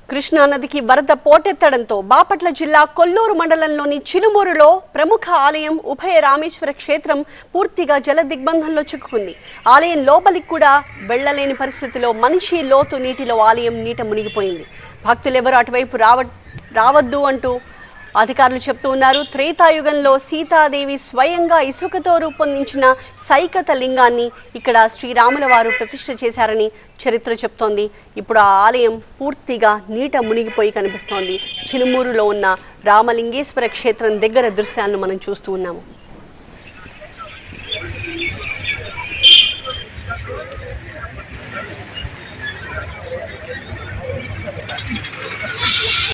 కృష్ణా నదికి వరద పోటెత్తడంతో బాపట్ల జిల్లా కొల్లూరు మండలంలోని చిలుమూరులో ప్రముఖ ఆలయం ఉభయ రామేశ్వర క్షేత్రం పూర్తిగా జల దిగ్బంధంలో చిక్కుకుంది ఆలయం లోపలికి కూడా వెళ్లలేని పరిస్థితిలో మనిషి లోతు నీటిలో ఆలయం నీట మునిగిపోయింది భక్తులెవరూ అటువైపు రావ రావద్దు అంటూ అధికారులు చెప్తూ ఉన్నారు త్రేతాయుగంలో సీతాదేవి స్వయంగా ఇసుకతో రూపొందించిన సైకత లింగాన్ని ఇక్కడ శ్రీరాముల వారు ప్రతిష్ఠ చేశారని చరిత్ర చెప్తోంది ఇప్పుడు ఆ ఆలయం పూర్తిగా నీట మునిగిపోయి కనిపిస్తోంది చిలుమూరులో ఉన్న రామలింగేశ్వర క్షేత్రం దగ్గర దృశ్యాలను మనం చూస్తూ ఉన్నాము